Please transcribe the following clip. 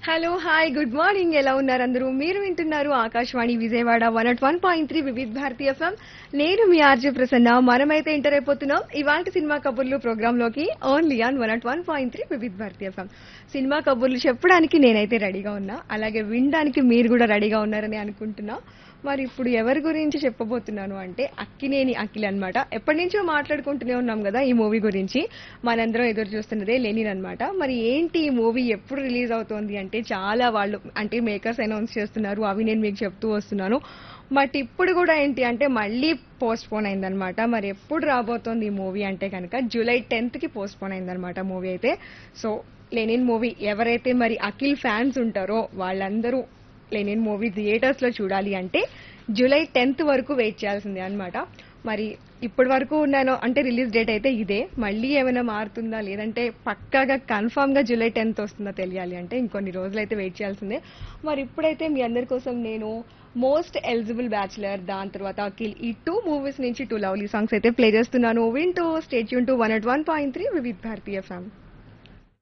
hello hi good morning ఎలా ఉన్నారు అందరూ మీరు వింటున్నారు Akashvani Vijayawada one at one point three Vividh Bharati FM నేను మీ ఆర్జే ప్రసన్న మనమైతే ఎంటర్ అయిపోతున్నాం ఇవాళ సినిమా కబుర్లు ప్రోగ్రామ్ లోకి only on one at one point three Vividh Bharati FM cinema కబుర్లు చెప్పడానికి నేనైతే రెడీగా ఉన్నా అలాగే వినడానికి మీరు కూడా రెడీగా ఉన్నారని అనుకుంటున్నా మరి ఇప్పుడు ఎవరి గురించి చెప్పబోతున్నాను అంటే అక్కినేని అఖిల్ అన్నమాట ఎప్పటి నుంచో మాట్లాడుకుంటూనే ఉన్నాం కదా ఈ మూవీ గురించి మనందరం ఎదురు చూస్తున్నదే లెనిన్ అన్నమాట మరి ఏంటి ఈ మూవీ ఎప్పుడు రిలీజ్ అవుతోంది అంటే చాలా వాళ్ళు అంటే మేకర్స్ అనౌన్స్ చేస్తున్నారు అవి నేను మీకు చెప్తూ వస్తున్నాను బట్ ఇప్పుడు కూడా ఏంటి అంటే మళ్ళీ పోస్ట్ పోన్ అయిందనమాట మరి ఎప్పుడు రాబోతోంది ఈ మూవీ అంటే కనుక జూలై టెన్త్ కి పోస్ట్ పోన్ అయిందనమాట మూవీ అయితే సో లెనిన్ మూవీ ఎవరైతే మరి అఖిల్ ఫ్యాన్స్ ఉంటారో వాళ్ళందరూ లెనిన్ మూవీ థియేటర్స్ లో చూడాలి అంటే జూలై టెన్త్ వరకు వెయిట్ చేయాల్సిందే అన్నమాట మరి ఇప్పటి వరకు ఉన్నాను అంటే రిలీజ్ డేట్ అయితే ఇదే మళ్ళీ ఏమైనా మారుతుందా లేదంటే పక్కాగా కన్ఫామ్ గా జూలై టెన్త్ వస్తుందా తెలియాలి అంటే ఇంకొన్ని రోజులు అయితే వెయిట్ చేయాల్సిందే మరి ఇప్పుడైతే మీ అందరి కోసం నేను మోస్ట్ ఎలిజిబుల్ బ్యాచులర్ దాని తర్వాత అఖిల్ ఈ టూ మూవీస్ నుంచి టూ లవ్లీ సాంగ్స్ అయితే ప్లే చేస్తున్నాను వింటూ స్టేట్ యూన్ to one at one point three Vividh భారతీయ ఫ్యామ్